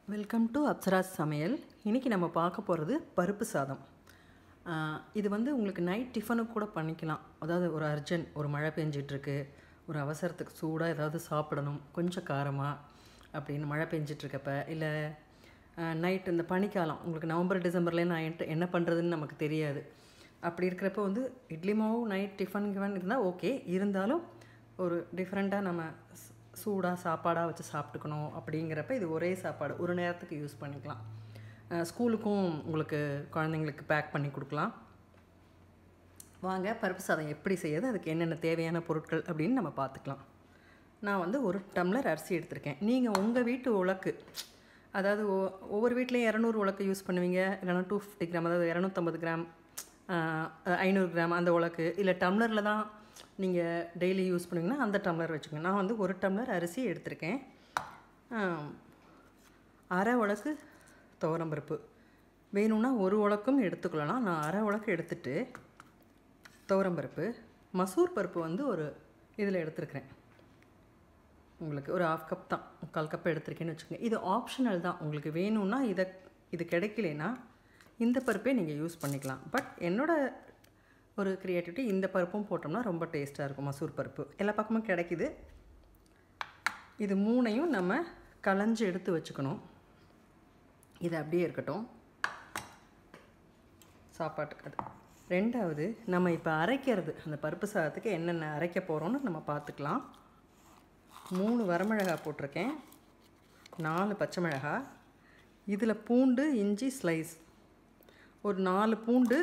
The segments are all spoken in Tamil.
வெல்கம் டு அப்சராஸ் சமையல் இன்றைக்கி நம்ம பார்க்க போகிறது பருப்பு சாதம் ஆஹ் இது வந்து உங்களுக்கு நைட் டிஃபனுக்கு கூட பண்ணிக்கலாம் அதாவது ஒரு அர்ஜென்ட் ஒரு மழை பெஞ்சிட்ருக்கு ஒரு அவசரத்துக்கு சூடாக ஏதாவது சாப்பிடணும் கொஞ்சம் காரமாக அப்படின்னு மழை பெஞ்சிட்ருக்கப்ப இல்லை நைட் இந்த பனிக்காலம் உங்களுக்கு நவம்பர் டிசம்பர்லேயே நான் என்ன- என்ன பண்ணுறதுன்னு நமக்கு தெரியாது அப்படி இருக்கிறப்ப வந்து இட்லி மாவு நைட் டிஃபன் கிஃபன் இருந்தால் ஓகே இருந்தாலும் ஒரு டிஃப்ரெண்ட்டாக நம்ம ஸ்- சூடாக சாப்பாடாக வச்சு சாப்பிட்டுக்கணும் அப்படிங்கிறப்ப இது ஒரே சாப்பாடு ஒரு நேரத்துக்கு யூஸ் பண்ணிக்கலாம் அஹ் ஸ்கூலுக்கும் உங்களுக்கு குழந்தைங்களுக்கு பேக் பண்ணி கொடுக்கலாம் வாங்க பருப்பு சாதம் எப்படி செய்யறது அதுக்கு என்னென்ன தேவையான பொருட்கள் அப்படின்னு நம்ம பார்த்துக்கலாம் நான் வந்து ஒரு டம்ளர் அரிசி எடுத்திருக்கேன் நீங்கள் உங்கள் வீட்டு உலக்கு அதாவது ஒ- ஒவ்வொரு வீட்லேயும் இரநூறு உலக்கு யூஸ் பண்ணுவீங்க இல்லைன்னா டூ ஃபிஃப்டி கிராம் அதாவது இரநூத்தம்பது கிராம் ஐநூறு கிராம் அந்த உலக்கு இல்லை டம்ளரில் தான் நீங்கள் டெய்லி யூஸ் பண்ணுவீங்கன்னா அந்த டம்ளர் வச்சுக்கோங்க நான் வந்து ஒரு டம்ளர் அரிசி எடுத்திருக்கேன் ஆம், அரை உலக்கு துவரம்பருப்பு வேணும்னா ஒரு உலக்கும் எடுத்துக்கலாம் நான் அரை உலக்கு எடுத்துட்டு துவரம்பருப்பு மசூர் பருப்பு வந்து ஒரு இதில் எடுத்துருக்கிறேன் உங்களுக்கு ஒரு ஹாஃப் கப் தான் முக்கால் கப் எடுத்திருக்கேன்னு வச்சுக்கோங்க இது ஆப்ஷனல் தான் உங்களுக்கு வேணும்னா இதை இது கிடைக்கலனா இந்த பருப்பே நீங்கள் யூஸ் பண்ணிக்கலாம் பட் என்னோட ஒரு க்ரியேட்டிவிட்டி இந்த பருப்பும் போட்டோம்னா ரொம்ப டேஸ்ட்டாக இருக்கும் மசூர் பருப்பு எல்லா பக்கமும் கிடைக்குது இது மூணையும் நம்ம களைஞ்சு எடுத்து வச்சுக்கணும் இது அப்படியே இருக்கட்டும் சாப்பாட்டுக்கு அது ரெண்டாவது நம்ம இப்போ அரைக்கிறது அந்த பருப்பு சாதத்துக்கு என்னென்ன அரைக்க போகிறோம்னு நம்ம பார்த்துக்கலாம் மூணு வரமிளகாய் போட்டிருக்கேன் நாலு பச்சை மிளகாய் இதில் பூண்டு இஞ்சி ஸ்லைஸ் ஒரு நாலு பூண்டு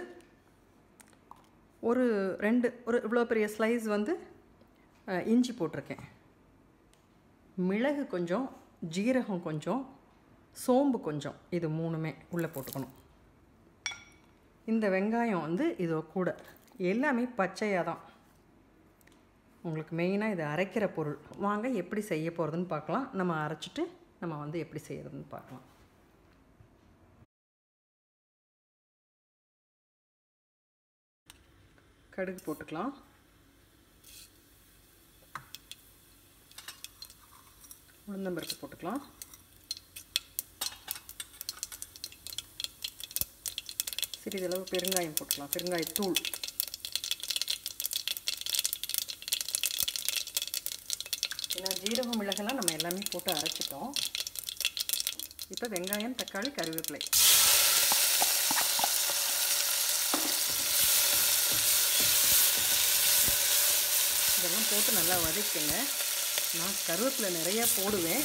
ஒரு ரெண்டு ஒரு இவ்வளோ பெரிய ஸ்லைஸ் வந்து அஹ், இஞ்சி போட்டிருக்கேன் மிளகு கொஞ்சம் ஜீரகம் கொஞ்சம் சோம்பு கொஞ்சம் இது மூணுமே உள்ளே போட்டுக்கணும் இந்த வெங்காயம் வந்து இதோ கூட எல்லாமே பச்சையாக தான் உங்களுக்கு மெயினாக இது அரைக்கிற பொருள் வாங்க எப்படி செய்ய போகிறதுன்னு பார்க்கலாம் நம்ம அரைச்சிட்டு நம்ம வந்து எப்படி செய்யறதுன்னு பார்க்கலாம் கடுகு போட்டுக்கலாம் உளுந்தம்பருப்பு போட்டுக்கலாம் சிறிதளவு பெருங்காயம் போட்டுக்கலாம் பெருங்காயத்தூள் ஏன்னா ஜீரகம் மிளகெல்லாம் நம்ம எல்லாமே போட்டு அரைச்சிட்டோம் இப்போ வெங்காயம் தக்காளி கருவேப்பிலை இதெல்லாம் போட்டு நல்லா வதக்குங்க நான் கருவேப்பிலை நிறைய போடுவேன்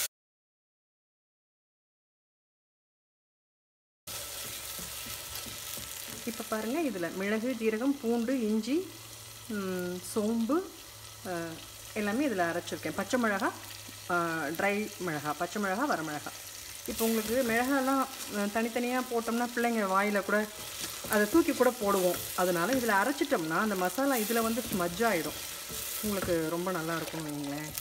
இப்போ பாருங்கள் இதில் மிளகு ஜீரகம் பூண்டு இஞ்சி ம், சோம்பு அஹ், எல்லாமே இதில் அரைச்சிருக்கேன் பச்சை மிளகா ட்ரை மிளகா பச்சை மிளகா வரமிளகா இப்போ உங்களுக்கு மிளகாலாம் அஹ், தனித்தனியாக போட்டோம்னா பிள்ளைங்க வாயில் கூட அதை தூக்கி கூட போடுவோம் அதனால இதில் அரைச்சிட்டோம்னா அந்த மசாலா இதில் வந்து ஸ்மஜ் ஆகிடும் உங்களுக்கு ரொம்ப நல்லா இருக்கும் வைங்களேன்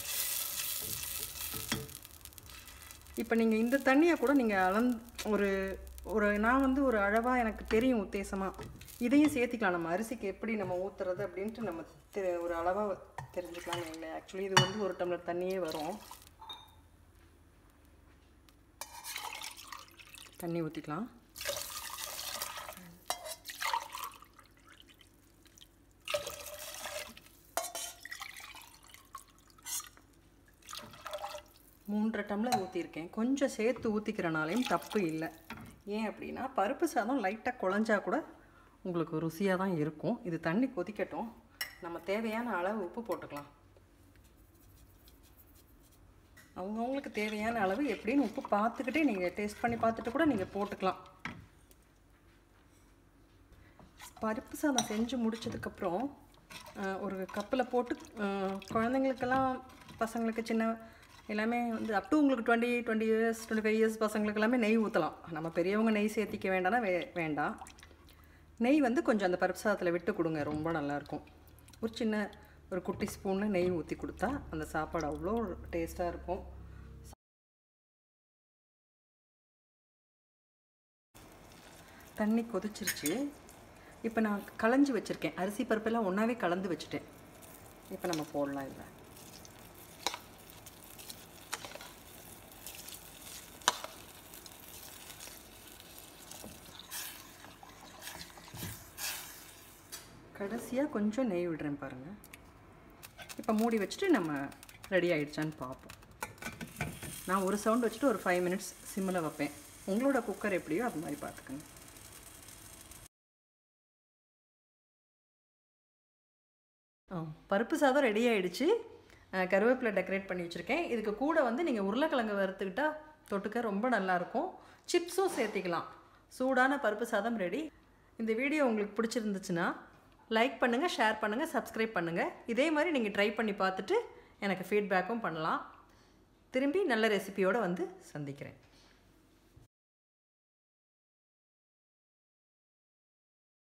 இப்போ நீங்கள் இந்த தண்ணியை கூட நீங்கள் அளந் ஒரு ஒரு நான் வந்து ஒரு அளவாக எனக்கு தெரியும் உத்தேசமாக இதையும் சேர்த்திக்கலாம் நம்ம அரிசிக்கு எப்படி நம்ம ஊற்றுறது அப்படின்ட்டு நம்ம தெ ஒரு அளவாக தெரிஞ்சுக்கலாம் வைங்களேன் ஆக்சுவலி இது வந்து ஒரு டம்ளர் தண்ணியே வரும் தண்ணி ஊற்றிக்கலாம் மூன்றரை டம்ளர் ஊற்றிருக்கேன் கொஞ்சம் சேர்த்து ஊற்றிக்கிறனாலையும் தப்பு இல்லை ஏன் அப்படின்னா பருப்பு சாதம் லைட்டாக குழஞ்சா கூட உங்களுக்கு ருசியாக தான் இருக்கும் இது தண்ணி கொதிக்கட்டும் நம்ம தேவையான அளவு உப்பு போட்டுக்கலாம் அவங்கவுங்களுக்கு தேவையான அளவு எப்படின்னு உப்பு பார்த்துக்கிட்டே நீங்கள் டேஸ்ட் பண்ணி பார்த்துட்டு கூட நீங்கள் போட்டுக்கலாம் பருப்பு சாதம் செஞ்சு முடிச்சதுக்கப்புறம் ஒரு கப்பில் போட்டு அஹ், குழந்தைங்களுக்கெல்லாம் பசங்களுக்கு சின்ன எல்லாமே வந்து அப் டு உங்களுக்கு twenty twenty years twenty five years பசங்களுக்கு எல்லாமே நெய் ஊற்றலாம் நம்ம பெரியவங்க நெய் சேர்த்திக்க வேண்டாம்னா வே வேண்டாம் நெய் வந்து கொஞ்சம் அந்த பருப்பு சாதத்தில் விட்டு கொடுங்க ரொம்ப நல்லாயிருக்கும் ஒரு சின்ன ஒரு குட்டி ஸ்பூனில் நெய் ஊற்றி கொடுத்தா அந்த சாப்பாடு அவ்வளோ டேஸ்ட்டாக இருக்கும் தண்ணி கொதிச்சிருச்சு இப்போ நான் களைஞ்சி வச்சுருக்கேன் அரிசி பருப்பெல்லாம் ஒன்றாவே கலந்து வச்சுட்டேன் இப்போ நம்ம போடலாம் இதில் கடைசியாக கொஞ்சம் நெய் விடுறேன் பாருங்கள் இப்போ மூடி வச்சுட்டு நம்ம ரெடி ஆயிடுச்சான்னு பார்ப்போம் நான் ஒரு சவுண்ட் வச்சுட்டு ஒரு ஃபைவ் மினிட்ஸ் சிம்மில் வைப்பேன் உங்களோட குக்கர் எப்படியோ அது மாதிரி பார்த்துக்கோங்க ஆ பருப்பு சாதம் ரெடி ஆயிடுச்சு அஹ், கருவேப்பிலை டெக்கரேட் பண்ணி வச்சுருக்கேன் இதுக்கு கூட வந்து நீங்கள் உருளைக்கிழங்கு வறுத்துக்கிட்டா தொட்டுக்க ரொம்ப நல்லாயிருக்கும் சிப்ஸும் சேர்த்திக்கலாம் சூடான பருப்பு சாதம் ரெடி இந்த வீடியோ உங்களுக்கு பிடிச்சிருந்துச்சுன்னா லைக் பண்ணுங்கள் ஷேர் பண்ணுங்கள் சப்ஸ்கிரைப் பண்ணுங்கள் இதே மாதிரி நீங்கள் ட்ரை பண்ணி பார்த்துட்டு எனக்கு ஃபீட்பேக்கும் பண்ணலாம் திரும்பி நல்ல ரெசிபியோடு வந்து சந்திக்கிறேன்